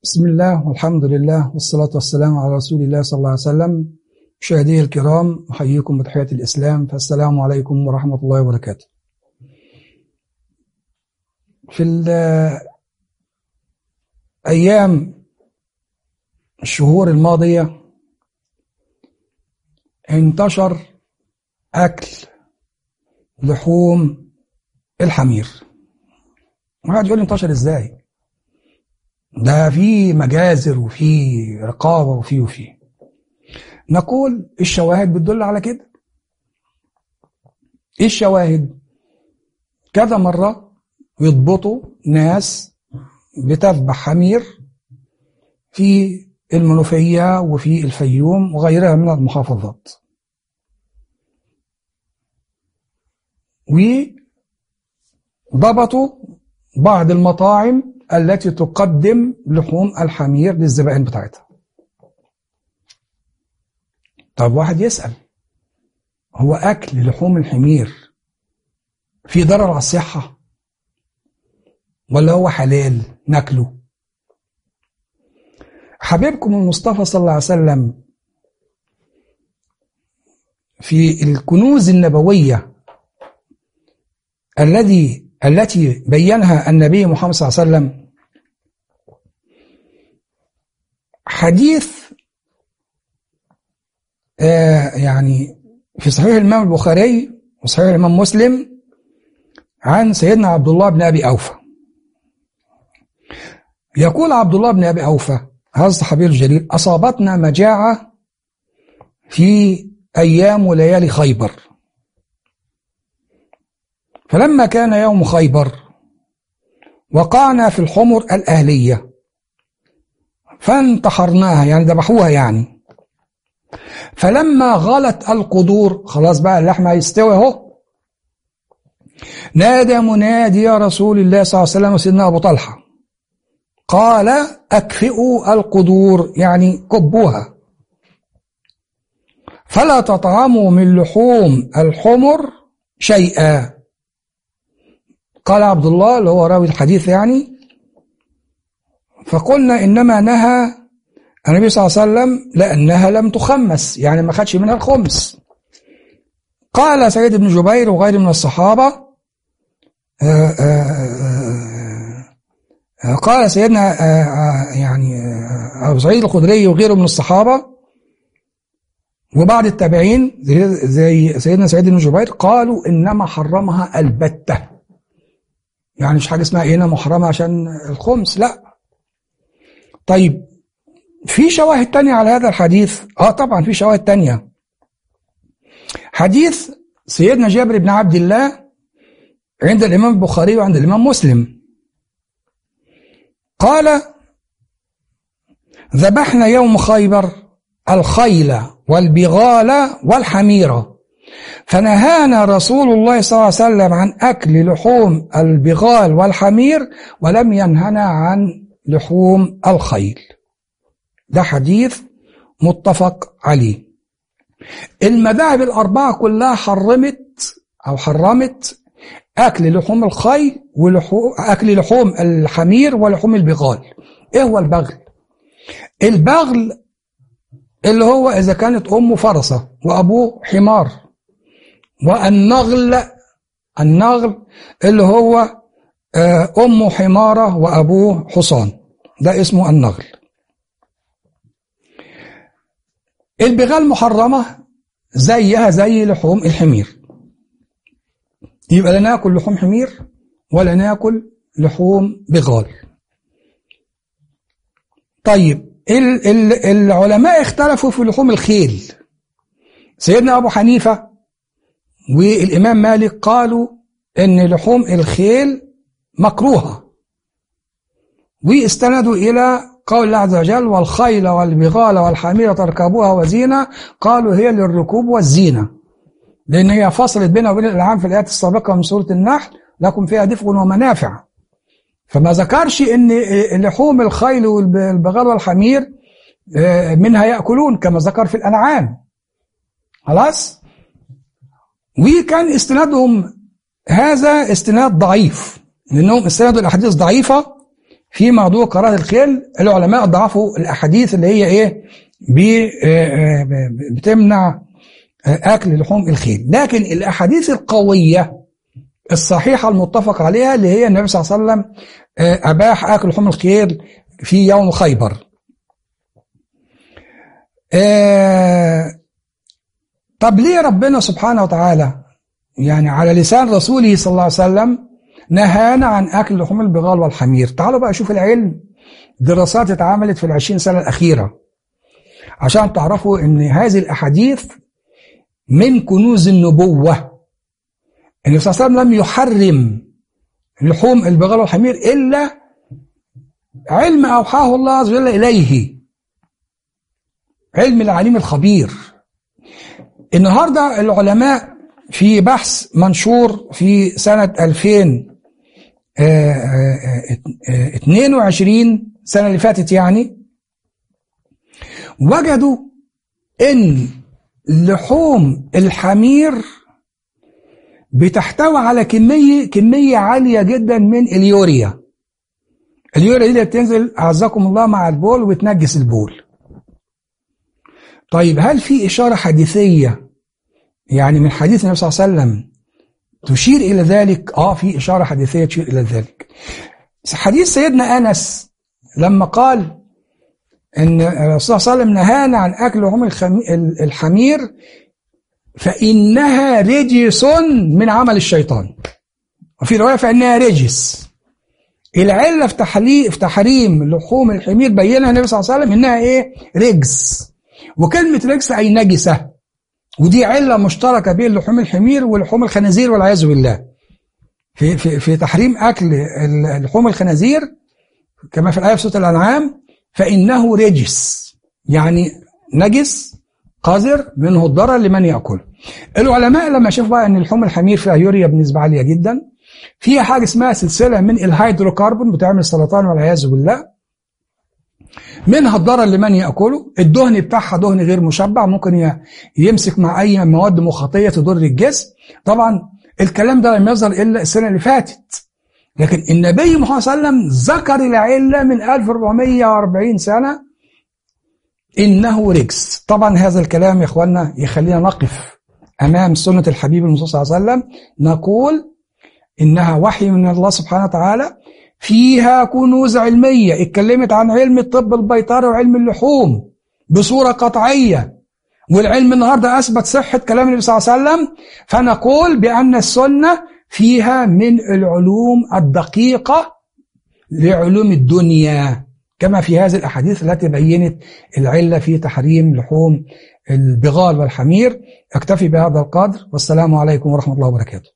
بسم الله والحمد لله والصلاة والسلام على رسول الله صلى الله عليه وسلم مشاهديه الكرام أحييكم بتحية الإسلام فالسلام عليكم ورحمة الله وبركاته في الأيام الشهور الماضية انتشر أكل لحوم الحمير واحد يقول لي انتشر ازاي ده في مجازر وفي رقابة وفي وفي نقول الشواهد بتدل على كده ايه الشواهد كذا مرة يضبطوا ناس بتذبح حمير في المنوفية وفي الفيوم وغيرها من المحافظات وضبطوا بعض المطاعم التي تقدم لحوم الحمير للزبائن بتاعتها طب واحد يسأل هو أكل لحوم الحمير في ضرر على الصحة ولا هو حلال ناكله حبيبكم المصطفى صلى الله عليه وسلم في الكنوز النبوية الذي التي بينها النبي محمد صلى الله عليه وسلم حديث آه يعني في صحيح الإمام البخاري وصحيح الإمام مسلم عن سيدنا عبد الله بن أبي أوفى يقول عبد الله بن أبي أوفى هذا الصحابي الجليل أصابتنا مجاعة في أيام وليالي خيبر فلما كان يوم خيبر وقعنا في الحمر الأهلية فانتحرناها يعني ذبحوها يعني فلما غلت القدور خلاص بقى اللحم هيستوي اهو نادى منادي يا رسول الله صلى الله عليه وسلم وسيدنا أبو طلحة قال أكفئوا القدور يعني كبوها فلا تطعموا من لحوم الحمر شيئا قال عبد الله اللي هو راوي الحديث يعني فقلنا إنما نهى النبي صلى الله عليه وسلم لأنها لم تخمس يعني ما خدش منها الخمس قال سيد بن جبير وغيره من الصحابة آآ آآ قال سيدنا يعني أبو سعيد الخدري وغيره من الصحابة وبعد التابعين زي سيدنا سعيد بن جبير قالوا إنما حرمها البتة يعني مش حاجة اسمها إيه محرمة عشان الخمس لا طيب في شواهد تانية على هذا الحديث اه طبعا في شواهد تانية حديث سيدنا جابر بن عبد الله عند الإمام البخاري وعند الإمام مسلم قال ذبحنا يوم خيبر الخيل والبغال والحميرة فنهانا رسول الله صلى الله عليه وسلم عن أكل لحوم البغال والحمير ولم ينهنا عن لحوم الخيل ده حديث متفق عليه المذاهب الأربعة كلها حرمت أو حرمت أكل لحوم الخيل ولحوم أكل لحوم الحمير ولحوم البغال إيه هو البغل؟ البغل اللي هو إذا كانت أمه فرسة وأبوه حمار والنغل النغل اللي هو أمه حمارة وأبوه حصان ده اسمه النغل البغال محرمة زيها زي لحوم الحمير يبقى لا ناكل لحوم حمير ولا ناكل لحوم بغال طيب ال ال العلماء اختلفوا في لحوم الخيل سيدنا أبو حنيفة والإمام مالك قالوا إن لحوم الخيل مكروهة واستندوا إلى قول الله عز وجل والخيل والبغال والحمير تركبوها وزينة قالوا هي للركوب والزينة لأن هي فصلت بينها وبين الأنعام في الآيات السابقة من سورة النحل لكم فيها دفء ومنافع فما ذكرش ان لحوم الخيل والبغال والحمير منها يأكلون كما ذكر في الأنعام خلاص وكان استنادهم هذا استناد ضعيف لأنهم استندوا الأحاديث ضعيفة في موضوع كراهه الخيل العلماء ضعفوا الاحاديث اللي هي ايه بتمنع اكل لحوم الخيل لكن الاحاديث القويه الصحيحه المتفق عليها اللي هي النبي صلى الله عليه وسلم اباح اكل لحوم الخيل في يوم خيبر طب ليه ربنا سبحانه وتعالى يعني على لسان رسوله صلى الله عليه وسلم نهانا عن أكل لحوم البغال والحمير تعالوا بقى شوف العلم دراسات اتعملت في العشرين سنة الأخيرة عشان تعرفوا أن هذه الأحاديث من كنوز النبوة النبي صلى الله عليه وسلم لم يحرم لحوم البغال والحمير إلا علم أوحاه الله عز وجل إليه علم العليم الخبير النهاردة العلماء في بحث منشور في سنة 2022 السنة اللي فاتت يعني وجدوا ان لحوم الحمير بتحتوي على كمية كمية عالية جدا من اليوريا اليوريا دي بتنزل أعزكم الله مع البول وتنجس البول طيب هل في إشارة حديثية يعني من حديث النبي صلى الله عليه وسلم تشير إلى ذلك آه في إشارة حديثية تشير إلى ذلك حديث سيدنا أنس لما قال أن الرسول صلى الله عليه وسلم نهانا عن أكل لحوم الحمير فإنها رجس من عمل الشيطان وفي رواية فإنها رجس العلة في تحليل في تحريم لحوم الحمير بينها النبي صلى الله عليه وسلم إنها إيه رجس وكلمة رجس أي نجسة ودي علة مشتركة بين لحوم الحمير ولحوم الخنازير والعياذ بالله في, في, في تحريم أكل لحوم الخنازير كما في الآية في سورة الأنعام فإنه رجس يعني نجس قذر منه الضرر لمن يأكل العلماء لما شافوا بقى أن لحوم الحمير فيها يوريا بنسبة عالية جدا فيها حاجة اسمها سلسلة من الهيدروكربون بتعمل سرطان والعياذ بالله منها الضرر لمن يأكله الدهن بتاعها دهن غير مشبع ممكن يمسك مع أي مواد مخاطية تضر الجسم طبعا الكلام ده لم يظهر إلا السنة اللي فاتت لكن النبي محمد صلى الله عليه وسلم ذكر العلة من 1440 سنة إنه رجس طبعا هذا الكلام يا إخواننا يخلينا نقف أمام سنة الحبيب المصطفى صلى الله عليه وسلم نقول إنها وحي من الله سبحانه وتعالى فيها كنوز علمية اتكلمت عن علم الطب البيطري وعلم اللحوم بصورة قطعية والعلم النهاردة أثبت صحة كلام النبي صلى الله عليه وسلم فنقول بأن السنة فيها من العلوم الدقيقة لعلوم الدنيا كما في هذه الأحاديث التي بينت العلة في تحريم لحوم البغال والحمير أكتفي بهذا القدر والسلام عليكم ورحمة الله وبركاته